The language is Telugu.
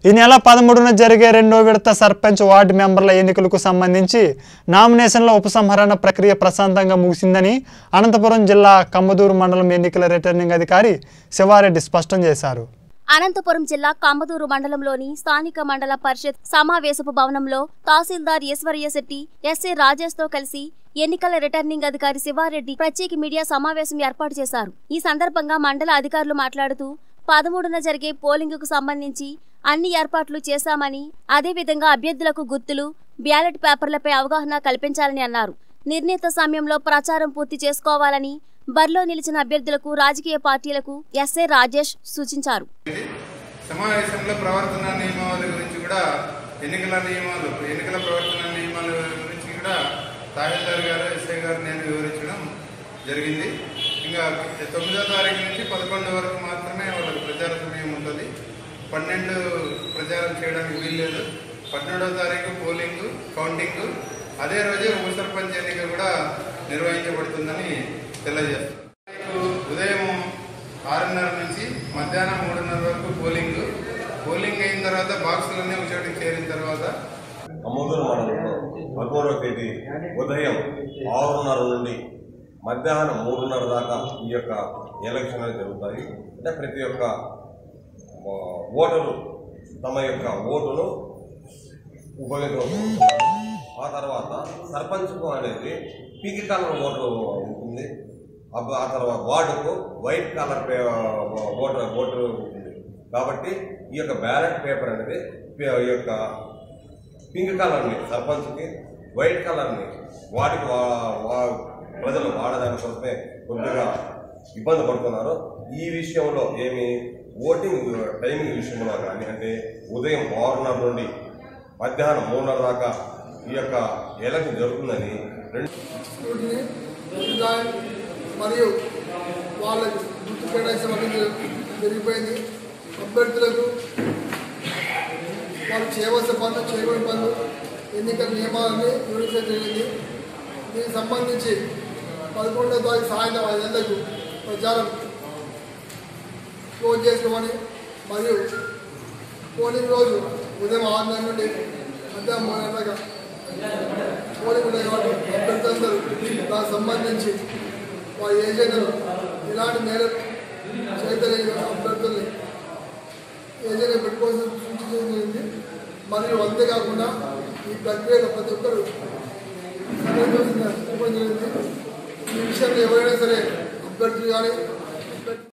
ఈ నెల పదమూడున జరిగే రెండో విడత సర్పంచ్ వార్డు మెంబర్ల ఎన్నికలకు సంబంధించి నామినేషన్ల ఉపసంహరణ ప్రక్రియ ప్రశాంతంగా ముగిసిందని అనంతపురం జిల్లా కమ్మదూరు మండలం ఎన్నికల రిటర్నింగ్ అధికారి శివారెడ్డి స్పష్టం చేశారు అనంతపురం జిల్లా కంబదూరు మండలంలోని స్థానిక మండల పరిషత్ సమావేశపు భవనంలో తహసీల్దార్ ఈశ్వర్య శెట్టి ఎస్ఏ రాజేష్ తో కలిసి ఎన్నికల రిటర్నింగ్ అధికారి శివారెడ్డి ప్రత్యేక మీడియా సమావేశం ఏర్పాటు చేశారు ఈ సందర్భంగా మండల అధికారులు మాట్లాడుతూ పదమూడున జరిగే పోలింగుకు సంబంధించి అన్ని ఏర్పాట్లు చేశామని అదేవిధంగా అభ్యర్థులకు గుర్తులు బ్యాలెట్ పేపర్లపై అవగాహన కల్పించాలని అన్నారు నిర్ణీత సమయంలో ప్రచారం పూర్తి చేసుకోవాలని బరిలో నిలిచిన అభ్యర్థులకు రాజకీయ పార్టీలకు ఎస్ఏ రాజేష్ సూచించారు సమావేశంలో ప్రవర్తన నియమావళి గురించి కూడా ఎన్నికల నియమాలు ఎన్నికల ప్రవర్తన నియమాల గురించి కూడా తహసీల్దార్ గారు ఎస్ఐ గారు నేను వివరించడం జరిగింది ఇంకా తొమ్మిదో తారీఖు నుంచి పదకొండు వరకు మాత్రమే వాళ్ళకి ప్రచార సమయం ఉంటుంది పన్నెండు ప్రచారం చేయడానికి వీల్లేదు పన్నెండో తారీఖు పోలింగ్ కౌంటింగ్ అదే రోజే ఉప సర్పంచ్ ఎన్నిక కూడా నిర్వహించబడుతుందని తెలియజేస్తారు ఉదయం ఆరున్నర నుంచి మధ్యాహ్నం మూడున్నర వరకు పోలింగ్ పోలింగ్ అయిన తర్వాత బాక్సులన్నీ ఒక చోటికి చేరిన తర్వాత అమ్మదూరు మండలంలో పదమూడవ తేదీ ఉదయం ఆరున్నర నుండి మధ్యాహ్నం మూడున్నర దాకా ఈ యొక్క ఎలక్షన్లు జరుగుతాయి అంటే ప్రతి ఒక్క ఆ, ఓటరు తమ యొక్క ఓటును ఉపయోగించుకుంటున్నారు ఆ తర్వాత సర్పంచ్కు అనేది పింక్ కలర్ ఓటు ఉంటుంది అబ్బ- ఆ తర్వాత వార్డుకు వైట్ కలర్ పే ఓటర్ ఓటు ఉంటుంది కాబట్టి ఈ యొక్క బ్యాలెట్ పేపర్ అనేది పే- ఈ యొక్క పింక్ కలర్ని సర్పంచ్కి వైట్ కలర్ని వాటికి వా- వా- ప్రజలు వాడదాని కోసమే కొద్దిగా ఇబ్బంది పడుతున్నారు ఈ విషయంలో ఏమి ఓటింగ్ టైమింగ్ విషయంలో కానీ అంటే ఉదయం ఆరున్నర నుండి మధ్యాహ్నం మూడున్నర దాకా ఈ యొక్క ఎలక్షన్ జరుగుతుందని రెండు స్కూటీని డిజైన్ మరియు వాళ్ళకి గుర్తు కేటాయించడం అనేది జరిగిపోయింది అభ్యర్థులకు వాళ్ళు చేయవలసిన పనులు చేయకూడని పనులు ఎన్నికల నియమాలని వివరించడం జరిగింది దీనికి సంబంధించి పదకొండవ తారీఖు సాయంత్రం ఐదు గంటలకు ప్రచారం క్లోజ్ చేసుకోమని మరియు పోలింగ్ రోజు ఉదయం ఆరున్నర నుండి మధ్యాహ్నం మూడు గంటల దాకా పోలింగ్ ఉన్నాయి కాబట్టి అభ్యర్థులందరూ దానికి సంబంధించి వారి ఏజెంట్లు ఎలాంటి మేర చేయగలిగిన అభ్యర్థుల్ని ఏజెంట్ పెట్టుకోవాల్సిన సూచించడం జరిగింది మరియు అంతేకాకుండా ఈ ప్రక్రియలో ప్రతి ఒక్కరు సందర్శించడం జరిగింది ఈ విషయంలో ఎవరైనా సరే అభ్యర్థులు కానీ